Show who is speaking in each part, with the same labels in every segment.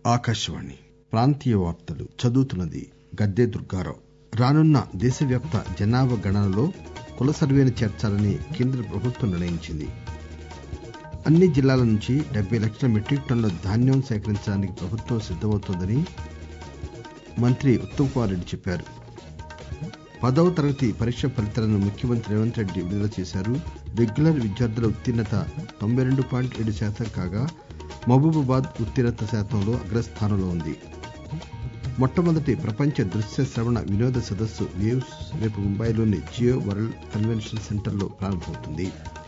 Speaker 1: ఆకాశవాణి ప్రాంతీయ వార్తలు చదువుతున్నది గద్దె దుర్గారావు రానున్న దేశవ్యాప్త జనాభా గణనలో కుల సర్వేను చేర్చాలని కేంద్ర ప్రభుత్వం నిర్ణయించింది అన్ని జిల్లాల నుంచి డెబ్బై లక్షల మెట్రిక్ టన్నుల ధాన్యం సేకరించడానికి ప్రభుత్వం సిద్దమవుతోందని మంత్రి ఉత్తమ్ కుమార్ రెడ్డి చెప్పారు పదవ తరగతి పరీక్ష ఫలితాలను ముఖ్యమంత్రి రేవంత్ రెడ్డి విడుదల చేశారు రెగ్యులర్ విద్యార్థుల ఉత్తీర్ణత తొంభై రెండు పాయింట్ ఏడు శాతం కాగా మహబూబాబాద్ ఉత్తీర్ణత శాతంలో అగ్రస్థానంలో ఉంది మొట్టమొదటి ప్రపంచ దృశ్య శ్రవణ వినోద సదస్సు వేవ్స్ రేపు ముంబైలోని జియో వరల్డ్ కన్వెన్షన్ సెంటర్లో ప్రారంభమవుతుంది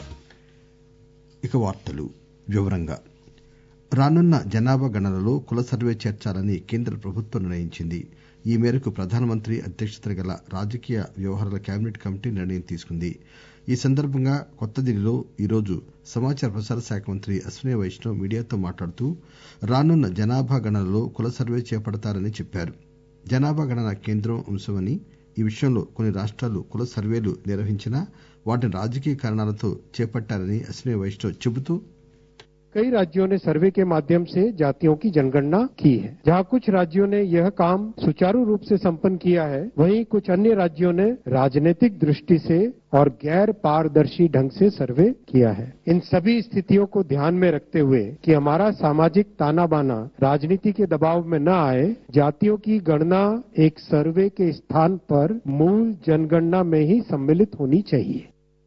Speaker 1: ఇక వార్తలు వివరంగా రానున్న జనాభా గణనలో కుల సర్వే చేర్చాలని కేంద్ర ప్రభుత్వం నిర్ణయించింది ఈ మేరకు ప్రధానమంత్రి అధ్యక్షతన గల రాజకీయ వ్యవహారాల కేబినెట్ కమిటీ నిర్ణయం తీసుకుంది ఈ సందర్బంగా కొత్తదిల్లీలో ఈరోజు సమాచార ప్రసార శాఖ మంత్రి అశ్విని వైష్ణవ్ మీడియాతో మాట్లాడుతూ రానున్న జనాభా గణనలో కుల సర్వే చేపడతారని చెప్పారు జనాభా గణన కేంద్రం అంశమని ఈ విషయంలో కొన్ని రాష్టాలు కుల సర్వేలు నిర్వహించినా వాటిని రాజకీయ కారణాలతో చేపట్టారని అశ్విని వైష్ణవ్ చెబుతూ
Speaker 2: कई राज्यों ने सर्वे के माध्यम से जातियों की जनगणना की है जहां कुछ राज्यों ने यह काम सुचारू रूप से संपन्न किया है वहीं कुछ अन्य राज्यों ने राजनीतिक दृष्टि से और गैर पारदर्शी ढंग से सर्वे किया है इन सभी स्थितियों को ध्यान में रखते हुए कि हमारा सामाजिक ताना बाना राजनीति के दबाव में न आए जातियों की गणना एक सर्वे के स्थान पर मूल जनगणना में ही सम्मिलित होनी चाहिए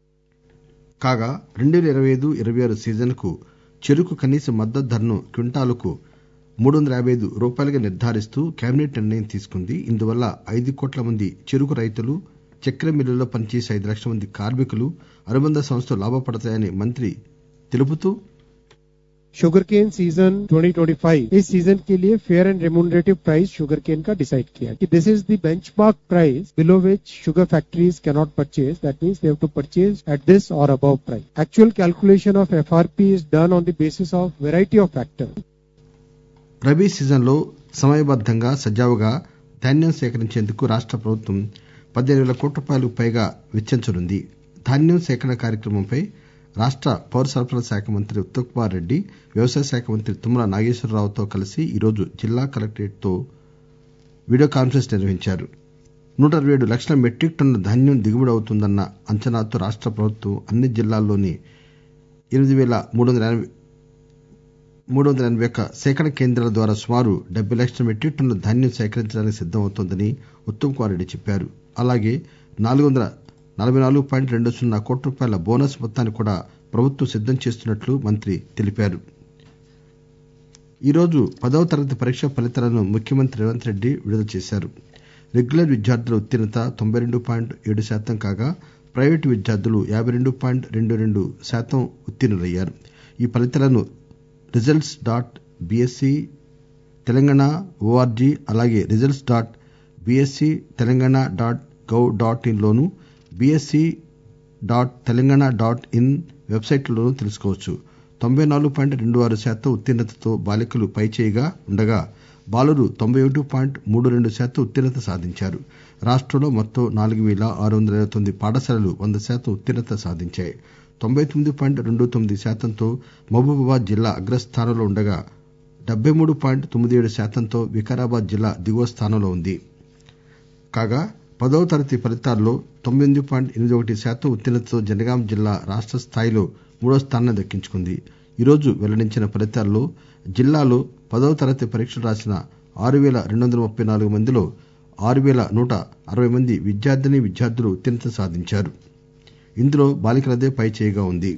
Speaker 1: కాగా రెండు పేల ఇరవై ఐదు ఇరవై ఆరు సీజన్ కు చెరకు కనీస మద్దతు ధరను క్వింటాలుకు మూడు వందల యాబై ఐదు రూపాయలుగా నిర్ధారిస్తూ కేబినెట్ నిర్ణయం తీసుకుంది ఇందువల్ల ఐదు కోట్ల మంది చెరకు రైతులు చక్కెర మిల్లుల్లో పనిచేసే ఐదు లక్షల మంది కార్మికులు అనుబంధ సంస్థలు లాభపడతాయని మంత్రి తెలుపుతూ
Speaker 2: शुगर केन सीजन 2025 इस सीजन के लिए fair and remunerative price sugar cane का डिसाइड किया कि this is the benchmark price below which sugar factories cannot purchase that means they have to purchase at this और above price actual calculation of FRP is done on the basis of variety of factor
Speaker 1: రబీ సీజన్లో సమయబద్దంగా సజావుగా ధాన్యం సేకరించేందుకు రాష్ట ప్రభుత్వం పదిహేను వేల కోట్ల రూపాయలకు పైగా వెచ్చించనుంది ధాన్యం సేకరణ కార్యక్రమంపై రాష్ట పౌర సరఫరాల శాఖ మంత్రి ఉత్తమ్ కుమార్ రెడ్డి వ్యవసాయ శాఖ మంత్రి తుమ్మల నాగేశ్వరరావుతో కలిసి ఈరోజు జిల్లా కలెక్టరేట్ తో వీడియో కాన్ఫరెన్స్ నిర్వహించారు నూట అరవై ఏడు లక్షల మెట్రిక్ టన్నుల ధాన్యం దిగుబడి అవుతుందన్న అంచనాతో రాష్ట ప్రభుత్వం అన్ని జిల్లాల్లోని ఎనిమిది పేల మూడు వందల మూడు వందల ఎనబై ఒక్క సేకరణ కేంద్రాల ద్వారా సుమారు డెబ్బై లక్షల మెట్రిక్ టన్నుల ధాన్యం సేకరించడానికి సిద్దమవుతోందని ఉత్తమ్ కుమార్ రెడ్డి చెప్పారు అలాగే నాలుగు వందల నలబై నాలుగు పాయింట్ రెండు సున్నా కోట్ల రూపాయల బోనస్ మొత్తాన్ని కూడా ప్రభుత్వం సిద్దం చేస్తున్నట్లు మంత్రి తెలిపారు ఈరోజు పదవ తరగతి పరీక్ష ఫలితాలను ముఖ్యమంత్రి రేవంత్ రెడ్డి విడుదల చేశారు రెగ్యులర్ విద్యార్థుల ఉత్తీర్ణత తొంభై రెండు పాయింట్ ఏడు శాతం కాగా ప్రైవేటు విద్యార్థులు యాబై రెండు పాయింట్ రెండు రెండు శాతం ఉత్తీర్ణులయ్యారు ఈ ఫలితాలను results dot BSE Telangana ORG అలాగే results dot BSE Telangana dot gov dot in లోను BSE dot Telangana dot in వెబ్సైట్లలోనూ తెలుసుకోవచ్చు తొంభై నాలుగు పాయింట్ రెండు ఆరు శాతం ఉత్తీర్ణతతో బాలికలు పైచేయిగా ఉండగా బాలురు తొంభై ఒకటి పాయింట్ మూడు రెండు శాతం ఉత్తీర్ణత సాధించారు రాష్టంలో మొత్తం నాలుగు పేల ఆరు వందల ఇరవై తొమ్మిది పాఠశాలలు వంద శాతం ఉత్తీర్ణత సాధించాయి తొంభై తొమ్మిది పాయింట్ రెండు తొమ్మిది శాతంతో మహబూబాబాద్ జిల్లా అగ్రస్థానంలో ఉండగా డెబ్బై మూడు పాయింట్ తొమ్మిది ఏడు శాతంతో వికారాబాద్ జిల్లా దిగువ స్థానంలో ఉంది కాగా పదవ తరగతి ఫలితాల్లో తొంభై ఎనిమిది పాయింట్ ఎనిమిది ఒకటి శాతం ఉత్తీర్ణతతో జనగాం జిల్లా రాష్ట స్థాయిలో మూడో స్థానాన్ని దక్కించుకుంది ఈరోజు వెల్లడించిన ఫలితాల్లో జిల్లాలో పదవ తరగతి పరీక్షలు రాసిన ఆరు పేల రెండు వందల ముప్పై నాలుగు మందిలో ఆరు పేల నూట అరవై మంది విద్యార్థిని విద్యార్థులు ఉత్తీర్ణత సాధించారు ఇందులో బాలికలదే పైచేయిగా ఉంది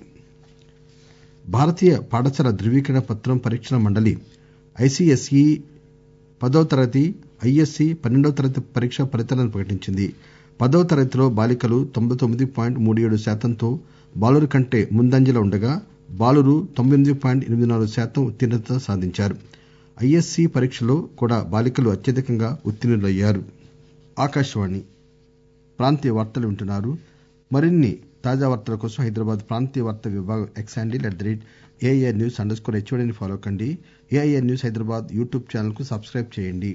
Speaker 1: భారతీయ పాఠశాల ధృవీకరణ పత్రం పరీక్షల మండలి ఐసీఎస్ఈ పదవ తరగతి ఐఎస్సి పన్నెండవ తరగతి పరీక్ష ఫలితాలను ప్రకటించింది పదవ తరగతిలో బాలికలు తొంభై తొమ్మిది పాయింట్ మూడు ఏడు శాతంతో బాలురు కంటే ముందంజలో ఉండగా బాలురు తొంభై ఎనిమిది పాయింట్ ఎనిమిది నాలుగు శాతం ఉత్తీర్ణత సాధించారు ఐఎస్సి పరీక్షలో కూడా బాలికలు అత్యధికంగా ఉత్తీర్ణులయ్యారు ఆకాశవాణి ప్రాంతీయ వార్తలు వింటున్నారు మరిన్ని తాజా వార్తల కోసం హైదరాబాద్ ప్రాంతీయ వార్తా విభాగం X handle at the rate AIR news underscore స్కోర్ హెచ్ఓడిని ఫాలో కండి AIR news Hyderabad YouTube channel కు సబ్స్క్రైబ్ చేయండి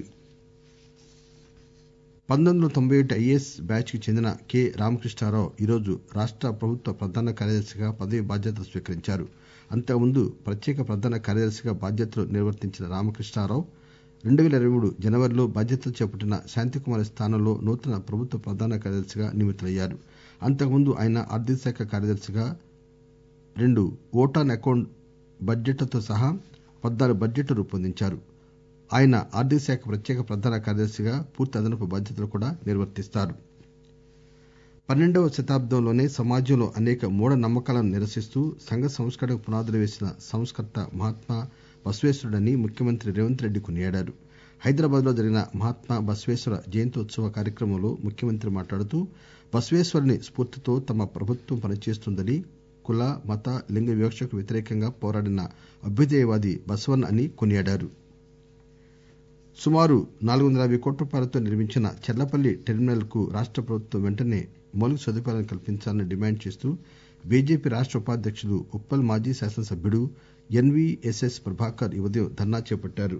Speaker 1: పంతొమ్మిది వందల తొంభై ఒకటి ఐఏఎస్ బ్యాచ్ కి చెందిన కె రామకృష్ణారావు ఈరోజు రాష్ట ప్రభుత్వ ప్రధాన కార్యదర్శిగా పదవీ బాధ్యతలు స్వీకరించారు అంతకుముందు ప్రత్యేక ప్రధాన కార్యదర్శిగా బాధ్యతలు నిర్వర్తించిన రామకృష్ణారావు రెండు పేల ఇరవై మూడు జనవరిలో బాధ్యతలు చేపట్టిన శాంతికుమారి స్థానంలో నూతన ప్రభుత్వ ప్రధాన కార్యదర్శిగా నియమితులయ్యారు అంతకుముందు ఆయన ఆర్థిక శాఖ కార్యదర్శిగా రెండు ఓట్ ఆన్ అకౌంట్ బడ్జెట్లతో సహా పద్నాలుగు బడ్జెట్లు రూపొందించారు ఆయన ఆర్థిక శాఖ ప్రత్యేక ప్రధాన కార్యదర్శిగా పూర్తి అదనపు బాధ్యతలు కూడా నిర్వర్తిస్తారు పన్నెండవ శతాబ్దంలోనే సమాజంలో అనేక మూఢ నమ్మకాలను నిరసిస్తూ సంఘ సంస్కరణకు పునాదులు వేసిన సంస్కర్త మహాత్మా బసవేశ్వరుడని ముఖ్యమంత్రి రేవంత్ రెడ్డి కొనియాడారు హైదరాబాద్ లో జరిగిన మహాత్మా బసవేశ్వర జయంత్యోత్సవ కార్యక్రమంలో ముఖ్యమంత్రి మాట్లాడుతూ బసవేశ్వరుని స్ఫూర్తితో తమ ప్రభుత్వం పనిచేస్తుందని కుల మత లింగ వివక్షకు వ్యతిరేకంగా పోరాడిన అభ్యుదయవాది బసవన్న అని కొనియాడారు సుమారు నాలుగు వందల యాభై కోట్ల రూపాయలతో నిర్మించిన చర్లపల్లి టెర్మినల్ కు రాష్ట ప్రభుత్వం వెంటనే మౌలిక సదుపాయాలను కల్పించాలని డిమాండ్ చేస్తూ బీజేపీ రాష్ట ఉపాధ్యకుడు ఉప్పల్ మాజీ శాసనసభ్యుడు ఎన్వీఎస్ఎస్ ప్రభాకర్ ఈ ఉదయం ధర్నా చేపట్టారు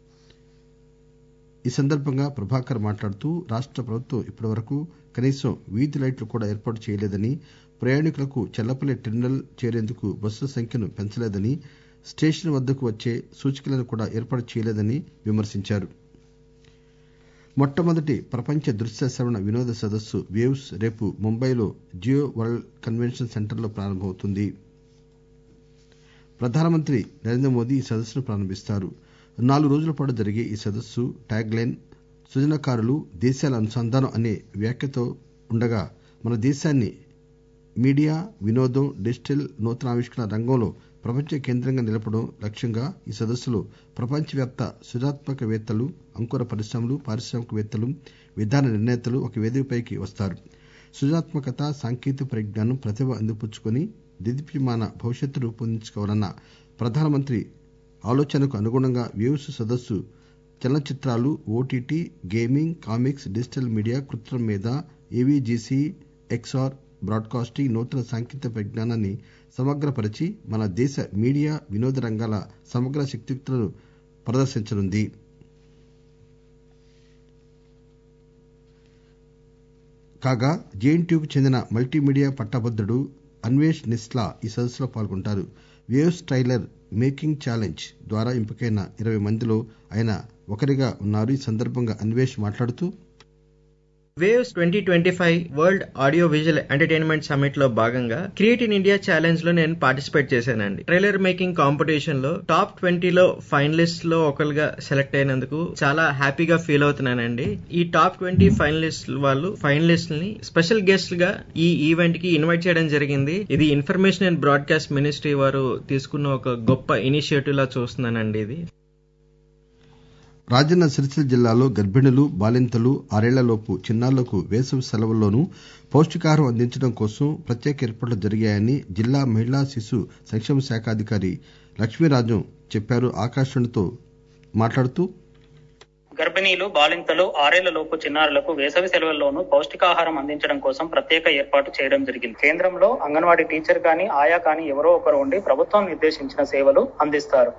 Speaker 1: ఈ సందర్భంగా ప్రభాకర్ మాట్లాడుతూ రాష్ట ప్రభుత్వం ఇప్పటివరకు కనీసం వీధి లైట్లు కూడా ఏర్పాటు చేయలేదని ప్రయాణికులకు చర్లపల్లి టెర్మినల్ చేరేందుకు బస్సుల సంఖ్యను పెంచలేదని స్టేషన్ వద్దకు వచ్చే సూచికలను కూడా ఏర్పాటు చేయలేదని విమర్శించారు మొట్టమొదటి ప్రపంచ దృశ్య శ్రవణ వినోద సదస్సు వేవ్స్ రేపు ముంబైలో జియో వరల్డ్ కన్వెన్షన్ సెంటర్లో ప్రారంభమవుతుంది ప్రధానమంత్రి నరేంద్ర మోదీ ఈ సదస్సును ప్రారంభిస్తారు నాలుగు రోజుల పాటు జరిగే ఈ సదస్సు ట్యాగ్ లైన్ సృజనకారులు దేశాల అనుసంధానం అనే వ్యాఖ్యతో ఉండగా మన దేశాన్ని మీడియా వినోదం డిజిటల్ నూతనావిష్కరణ రంగంలో ప్రపంచ కేంద్రంగా నిలపడం లక్ష్యంగా ఈ సదస్సులో ప్రపంచవ్యాప్త సృజనాత్మకవేత్తలు అంకుర పరిశ్రమలు పారిశ్రామికవేత్తలు విధాన నిర్ణేతలు ఒక వేదికపైకి వస్తారు సృజనాత్మకత సాంకేతిక పరిజ్ఞానం ప్రతిభ అందిపుచ్చుకుని దేదీప్యమాన భవిష్యత్తు రూపొందించుకోవాలన్న ప్రధానమంత్రి ఆలోచనకు అనుగుణంగా వేవ్స్ సదస్సు చలనచిత్రాలు OTT gaming comics digital media కృత్రిమ మేధ ఏవీజీసీ ఎక్స్ఆర్ బ్రాడ్కాస్టింగ్ నూతన సాంకేతిక పరిజ్ఞానాన్ని సమగ్రపరిచి మన దేశ మీడియా వినోద రంగాల సమగ్ర శక్తియుక్తులను ప్రదర్శించనుంది కాగా జేఎన్టీయూకు చెందిన మల్టీమీడియా పట్టభద్రుడు అన్వేష్ నిస్లా ఈ సదస్సులో పాల్గొంటారు వేవ్స్ ట్రైలర్ మేకింగ్ ఛాలెంజ్ ద్వారా ఎంపికైన ఇరవై మందిలో ఆయన ఒకరిగా ఉన్నారు ఈ సందర్భంగా అన్వేష్ మాట్లాడుతూ
Speaker 3: వేవ్స్ twenty twenty five world audio visual entertainment summit లో భాగంగా క్రియేట్ ఇన్ ఇండియా ఛాలెంజ్ లో నేను పార్టిసిపేట్ చేశానండి ట్రైలర్ మేకింగ్ కాంపిటీషన్ లో టాప్ ట్వంటీలో ఫైనలిస్ట్ లో ఒకరుగా సెలెక్ట్ అయినందుకు చాలా హ్యాపీగా ఫీల్ అవుతున్నానండి ఈ టాప్ ట్వంటీ ఫైనలిస్ట్ వాళ్ళు ఫైనలిస్ట్ ని స్పెషల్ గెస్ట్ గా ఈ ఈవెంట్ కి ఇన్వైట్ చేయడం జరిగింది ఇది ఇన్ఫర్మేషన్ అండ్ బ్రాడ్కాస్ట్ మినిస్ట్రీ వారు తీసుకున్న ఒక గొప్ప ఇనిషియేటివ్ లా చూస్తున్నానండి ఇది
Speaker 1: రాజన్న సిరిసిల్ల జిల్లాలో గర్భిణులు బాలింతలు ఆరేళ్లలోపు చిన్నారులకు వేసవి సెలవుల్లోనూ పౌష్టికాహారం అందించడం కోసం ప్రత్యేక ఏర్పాట్లు జరిగాయని జిల్లా మహిళా శిశు సంక్షేమ శాఖ అధికారి లక్ష్మీరాజం చెప్పారు ఆకాశవాణితో మాట్లాడుతూ
Speaker 4: గర్భిణీలు బాలింతలు ఆరేళ్లలోపు చిన్నారులకు వేసవి సెలవుల్లోనూ పౌష్టికాహారం అందించడం కోసం ప్రత్యేక ఏర్పాటు చేయడం జరిగింది కేంద్రంలో అంగన్వాడీ టీచర్ కానీ ఆయా కానీ ఎవరో ఒకరు ఉండి ప్రభుత్వం నిర్దేశించిన సేవలు అందిస్తారు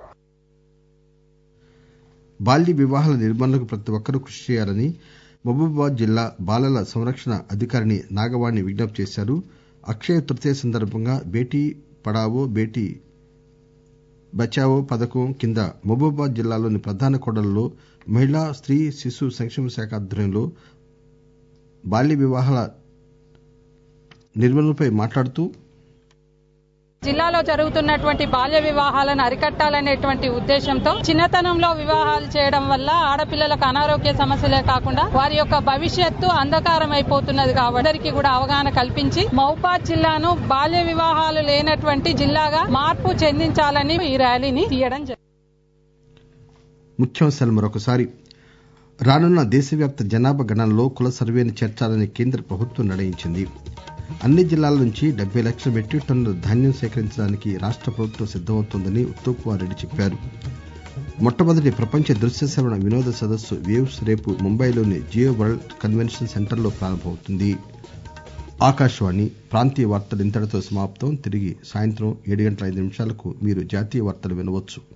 Speaker 1: బాల్య వివాహాల నిర్మూలనకు ప్రతి ఒక్కరూ కృషి చేయాలని మహబూబాబాద్ జిల్లా బాలల సంరక్షణ అధికారిణి నాగవాణి విజ్ఞప్తి చేశారు అక్షయ తృతీయ సందర్భంగా బేటీ పడావో బేటీ బచావో పథకం కింద మహబూబాబాద్ జిల్లాలోని ప్రధాన కూడళ్లలో మహిళా స్త్రీ శిశు సంక్షేమ శాఖ ఆధ్వర్యంలో బాల్య వివాహాల నిర్మూలనపై మాట్లాడుతూ
Speaker 5: జిల్లాలో జరుగుతున్నటువంటి బాల్య వివాహాలను అరికట్టాలనేటువంటి ఉద్దేశంతో చిన్నతనంలో వివాహాలు చేయడం వల్ల ఆడపిల్లలకు అనారోగ్య సమస్యలే కాకుండా వారి యొక్క భవిష్యత్తు అంధకారం అయిపోతున్నది కాబట్టి అందరికీ కూడా అవగాహన కల్పించి మహబాద్ జిల్లాను బాల్య వివాహాలు లేనటువంటి జిల్లాగా మార్పు చెందించాలని ఈ ర్యాలీని తీయడం జరిగింది
Speaker 1: ముఖ్యాంశాలు మరొకసారి రానున్న దేశవ్యాప్త జనాభా గణనలో కుల సర్వేను చేర్చాలని కేంద్ర ప్రభుత్వం నిర్ణయించింది అన్ని జిల్లాల నుంచి డెబ్బై లక్షల మెట్రిక్ టన్నుల ధాన్యం సేకరించడానికి రాష్ట ప్రభుత్వం సిద్దమవుతోందని ఉత్తమ్ కుమార్ రెడ్డి చెప్పారు మొట్టమొదటి ప్రపంచ దృశ్య శ్రవణ వినోద సదస్సు వేవ్స్ రేపు ముంబైలోని జియో వరల్డ్ కన్వెన్షన్ సెంటర్లో ప్రారంభమవుతుంది ఆకాశవాణి ప్రాంతీయ వార్తలు ఇంతటితో సమాప్తం తిరిగి సాయంత్రం ఏడు గంటల ఐదు నిమిషాలకు మీరు జాతీయ వార్తలు వినవచ్చు